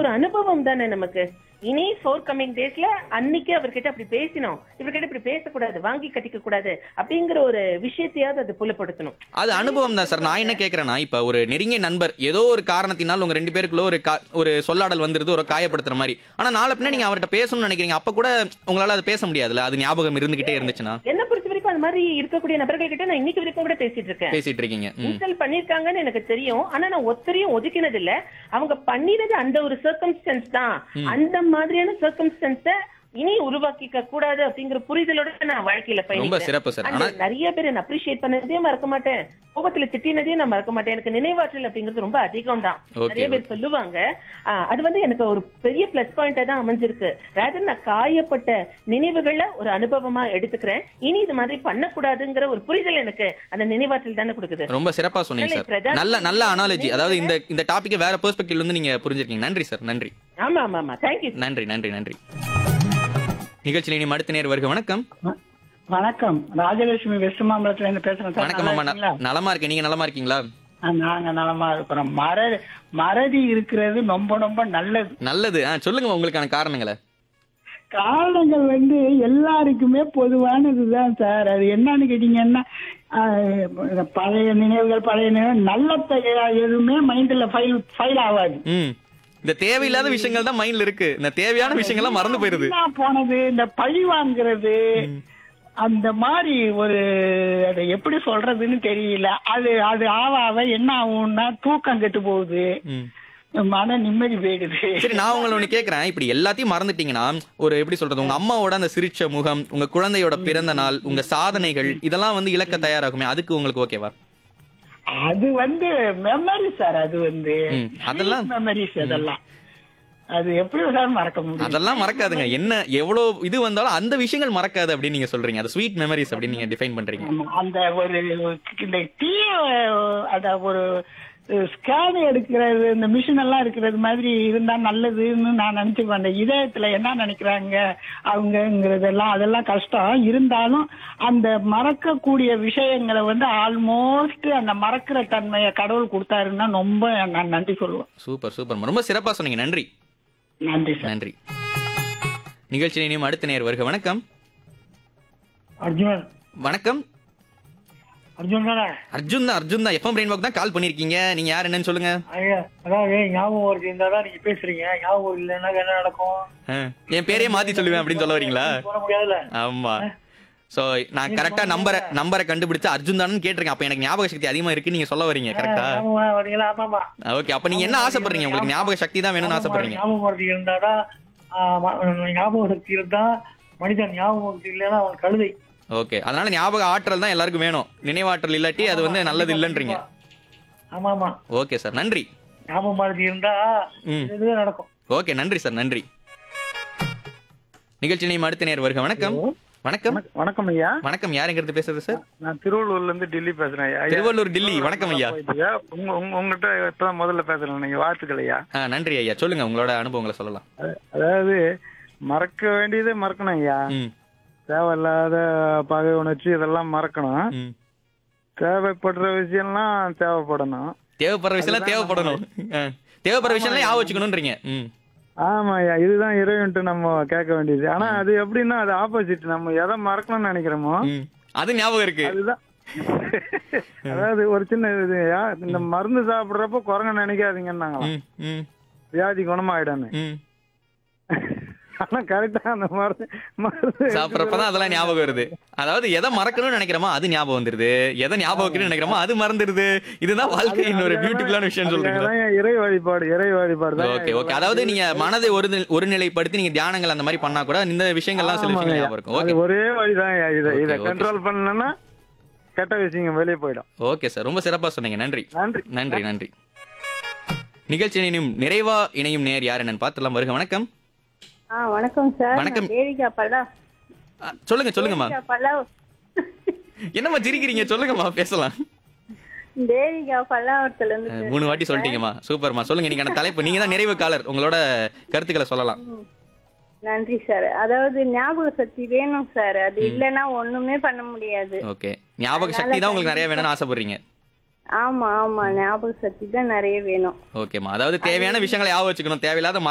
அனுபவம் தானே நமக்கு இனி ஃபோர் கமிங் டேஸ்ல அன்னைக்கு அவர்கிட்ட அப்படி பேசினோம் இவர்கிட்ட இப்படி பேசக்கூடாது வாங்கி கட்டிக்க கூடாது அப்படிங்கிற ஒரு விஷயத்தையாவது அது புலப்படுத்தணும் அது அனுபவம் தான் சார் நான் என்ன கேட்கறேன்னா இப்ப ஒரு நெருங்கிய நண்பர் ஏதோ ஒரு காரணத்தினால் உங்க ரெண்டு பேருக்குள்ள ஒரு கா- ஒரு சொல்லாடல் வந்துருது ஒரு காயப்படுத்துற மாதிரி ஆனா நாளை பின்ன நீங்க அவர்கிட்ட பேசணும்னு நினைக்கிறீங்க அப்ப கூட உங்களால அது பேச முடியாதுல்ல அது ஞாபகம் இருந்துகிட்டே இருந்துச்சுன்னா என்ன பொறுத்த வரைக்கும் அந்த மாதிரி இருக்கக்கூடிய நபர்கள் கிட்ட நான் இன்னைக்கு வரைக்கும் கூட பேசிட்டு இருக்கேன் பேசிட்டு இருக்கீங்க ம். இன்ஸ்டால் பண்ணிருக்காங்கன்னு எனக்கு தெரியும் ஆனா நான் ஒத்தரையும் ஒதுக்கினது இல்ல அவங்க பண்ணினது அந்த ஒரு சர்க்கம்ஸ்டன்ஸ் தான் அந்த மாதிரியான சர்க்கம்ஸ்டன்ஸ இனி உருவாக்கிக்க கூடாது அப்படிங்கிற புரிதலோட நான் வாழ்க்கையில ரொம்ப பயணிக்கிறேன் சிறப்பு சார் And ஆனா நிறைய பேர் என்ன அப்ரிஷியேட் பண்ணதே மறக்க மாட்டேன் கோபத்துல திட்டினதே நான் மறக்க மாட்டேன் எனக்கு நினைவாற்றல் அப்படிங்கிறது ரொம்ப அதிகம் தான் Okay, நிறைய பேர் சொல்லுவாங்க ஆ, அது வந்து எனக்கு ஒரு பெரிய பிளஸ் பாயிண்டா தான் அமைஞ்சிருக்கு ரேதர் நான் காயப்பட்ட நினைவுகளை ஒரு அனுபவமா எடுத்துக்கிறேன் இனி இது மாதிரி பண்ணக்கூடாதுங்கிற ஒரு புரிதல் எனக்கு அந்த நினைவாற்றல் தானே கொடுக்குது ரொம்ப சிறப்பா சொன்னீங்க இல்லை, சார் பிரதான நல்ல நல்ல அனாலஜி அதாவது இந்த இந்த டாபிக்கை வேற பெர்ஸ்பெக்டிவ்ல இருந்து நீங்க புரிஞ்சிருக்கீங்க நன்றி சார் நன்றி ஆமா ஆமா ஆமா தேங்க்யூ நன்றி நன்றி நன்றி நிகழ்ச்சியில் இனி அடுத்த நேர் வருக வணக்கம் வணக்கம் ராஜலட்சுமி வெஸ்ட் மாம்பலத்துல இருந்து பேசுறேன் சார் வணக்கம் நல்லா அம்மா இருக்கீங்களா? ந- நலமா இருக்கேன் நீங்க நலமா இருக்கீங்களா ஆ, நாங்க நலமா இருக்கிறோம் மற மறதி இருக்கிறது ரொம்ப ரொம்ப நல்லது நல்லது ஆ சொல்லுங்க உங்களுக்கான காரணங்களை காரணங்கள் வந்து எல்லாருக்குமே பொதுவானதுதான் சார் அது என்னன்னு கேட்டீங்கன்னா ஆ, பழைய நினைவுகள் பழைய நினைவு நல்ல த- எதுவுமே மைண்ட்ல ஃபைல் ஃபைல் ஆகாது ம் இந்த தேவையில்லாத விஷயங்கள் தான் மைண்ட்ல இருக்கு இந்த தேவையான விஷயங்கள்லாம் மறந்து போயிருது வீணா போனது இந்த பழி வாங்குறது அந்த மாதிரி ஒரு அதை எப்படி சொல்றதுன்னு தெரியல அது அது ஆவ ஆவ என்ன ஆகும்னா தூக்கம் கெட்டு போகுது ம். மன நிம்மதி போயிடுது சரி நான் உங்களை ஒண்ணு கேக்குறேன் இப்படி எல்லாத்தையும் மறந்துட்டீங்கன்னா ஒரு எப்படி சொல்றது உங்க அம்மாவோட அந்த சிரிச்ச முகம் உங்க குழந்தையோட பிறந்த நாள் உங்க சாதனைகள் இதெல்லாம் வந்து இழக்க தயாராகுமே அதுக்கு உங்களுக்கு ஓகேவா அது வந்து மெமரி சார் அது வந்து ம், அதெல்லாம் மெமரிஸ் அதெல்லாம் அது எப்படி சார் மறக்க முடியும் அதெல்லாம் மறக்காதுங்க என்ன எவ்வளவு இது வந்தாலும் அந்த விஷயங்கள் மறக்காது அப்படின்னு நீங்க சொல்றீங்க அது ஸ்வீட் மெமரிஸ் அப்படின்னு நீங்க டிஃபைன் பண்றீங்க ஆமா, அந்த ஒரு இந்த தீய அத ஒரு ஸ்கேன் எடுக்கிறது இந்த மிஷின் எல்லாம் இருக்கிறது மாதிரி இருந்தா நல்லதுன்னு நான் நினைச்சுக்குவேன் அந்த இதயத்துல என்ன நினைக்கிறாங்க அவங்கங்கிறதெல்லாம் அதெல்லாம் கஷ்டம் இருந்தாலும் அந்த மறக்கக்கூடிய விஷயங்களை வந்து ஆல்மோஸ்ட் அந்த மறக்கிற தன்மையை கடவுள் கொடுத்தாருன்னா ரொம்ப நான் நன்றி சொல்லுவேன் சூப்பர் சூப்பர் ரொம்ப சிறப்பா சொன்னீங்க நன்றி நன்றி சார் நன்றி நிகழ்ச்சி இனியும் அடுத்த நேர் வருக வணக்கம் அர்ஜுன் வணக்கம் அர்ஜுன் தானே அர்ஜுன் தான் அர்ஜுன் தான் எஃப்எம் ரெயின்போக் தான் கால் பண்ணிருக்கீங்க நீங்க யார் என்னன்னு சொல்லுங்க ஐயா அதாவது ஞாபகம் வருது இருந்தா தான் நீங்க பேசுறீங்க ஞாபகம் இல்லைன்னா என்ன நடக்கும் ஆ, என் பேரையே மாத்தி சொல்லுவேன் அப்படின்னு சொல்ல வரீங்களா சொல்ல முடியாதுல்ல ஆமா சோ நான் கரெக்டா நம்பரை நம்பரை கண்டுபிடிச்சு அர்ஜுன் தானு கேட்டிருக்கேன் அப்ப எனக்கு ஞாபக சக்தி அதிகமா இருக்கு நீங்க சொல்ல வரீங்க கரெக்டா ஞாபகம் வரீங்களா ஆமாமா ஓகே அப்ப நீங்க என்ன ஆசைப்படுறீங்க உங்களுக்கு ஞாபக சக்தி தான் வேணும்னு ஆசைப்படுறீங்க ஞாபகம் வருது இருந்தாதான் ஆ, ம- ஞாபக சக்தி இருந்தா மனிதன் ஞாபகம் சக்தி இல்லைன்னா அவன் கழுதை ஓகே அதனால ஞாபக ஆற்றல் தான் எல்லாருக்கும் வேணும் நினைவாற்றல் இல்லாட்டி அது வந்து நல்லது இல்லைன்றீங்க ஆமா ஆமா ஓகே சார் நன்றி ஞாபகம் மருதி இருந்தா ம் இது நடக்கும் ஓகே நன்றி சார் நன்றி நிகழ்ச்சி நீ அடுத்த நேர் வருக வணக்கம் வணக்கம் வணக்கம் ஐயா வணக்கம் யாருங்கிறது பேசுறது சார் நான் திருவள்ளூர்ல இருந்து டெல்லி பேசுறேன் ஐயா. ஐயா திருவள்ளூர் டில்லி வணக்கம் ஐயா ஐயா, உங்க உங்க- உங்ககிட்ட இப்பதான் முதல்ல பேசுறேன் நீங்க வாழ்த்துக்கள் ஐயா ஆ நன்றி ஐயா சொல்லுங்க உங்களோட அனுபவங்களை சொல்லலாம் அதாவது மறக்க வேண்டியதே மறக்கணும் ஐயா ம் தேவையில்லாத பகை உணர்ச்சி இதெல்லாம் மறக்கணும் ம் தேவைப்படுற விஷயம்லாம் தேவைப்படணும் தேவைப்படுற விஷயம்லாம் தேவைப்படணும் ஆ. தேவைப்படுற விஷயம்லாம் ஞாபகம் வச்சுக்கணும்ன்றீங்க ம் ஆமா ஐயா இதுதான் இறைவன்ட்டு நம்ம கேட்க வேண்டியது ஆனா அது எப்படின்னா அது ஆப்போசிட் நம்ம எதை மறக்கணும்னு நினைக்கிறோமோ ம். அது ஞாபகம் இருக்கு அதுதான் அதாவது ஒரு சின்ன இது ஐயா இந்த மருந்து சாப்பிடுறப்ப குரங்க நினைக்காதீங்கன்னாங்களாம் ம், ம், வியாதி குணமாயிடான்னு ம். ஆனா கரெக்டா அந்த மருந்து மருந்து சாப்பிடறப்பதான் அதெல்லாம் ஞாபகம் வருது அதாவது எதை மறக்கணும்னு நினைக்கிறோமோ அது ஞாபகம் வந்துருது எதை ஞாபகம் வைக்கணும்னு நினைக்கிறோமோ அது மறந்துருது இதுதான் வாழ்க்கையின் ஒரு பியூட்டிஃபுல்லான விஷயம் சொல்றீங்களா அதுக்காகதான் இறை வழிபாடு இறை வழிபாடு தான் ஓகே ஓகே அதாவது நீங்க மனதை ஒரு ஒருநிலைப்படுத்தி நீங்க தியானங்கள் அந்த மாதிரி பண்ணா கூட இந்த விஷயங்கள்லாம் சில விஷயங்கள் ஞாபகம் இருக்கும் அது ஓகே ஒரே வழிதான் இதை Okay, இதை okay. கண்ட்ரோல் பண்ணலன்னா கெட்ட விஷயங்க வெளியே போயிடும் ஓகே சார் ரொம்ப சிறப்பா சொன்னீங்க நன்றி நன்றி நன்றி நன்றி நிகழ்ச்சி இணையும் நிறைவா இணையும் நேர் யார் என்னன்னு பார்த்துலாம் வருக வணக்கம் ஆ வணக்கம் சார் வணக்கம். நான் தேவிகா பல்லா ஆ, சொல்லுங்க சொல்லுங்கம்மா தேவிகா பல்லா என்னம்மா சிரிக்கிறீங்க சொல்லுங்கம்மா பேசலாம் தேவிகா பல்லாவரத்துல இருந்து அஹ், மூணு வாட்டி சொல்லிட்டீங்கம்மா சூப்பர்மா சொல்லுங்க நீங்க தலைப்பு நீங்க தான் நிறைவு காலர் உங்களோட கருத்துக்களை சொல்லலாம் நன்றி சார் அதாவது ஞாபக சக்தி வேணும் சார் அது இல்லைன்னா ஒண்ணுமே பண்ண முடியாது ஓகே ஞாபக சக்தி தான் உங்களுக்கு நிறைய வேணும்னு ஆசைப்படுறீங்க ஆமா ஆமா ஞாபக சக்தி தான் நிறைய வேணும் ஓகேம்மா அதாவது தேவையான விஷயங்களை ஞாபகம் வச்சுக்கணும் தேவையில்லாத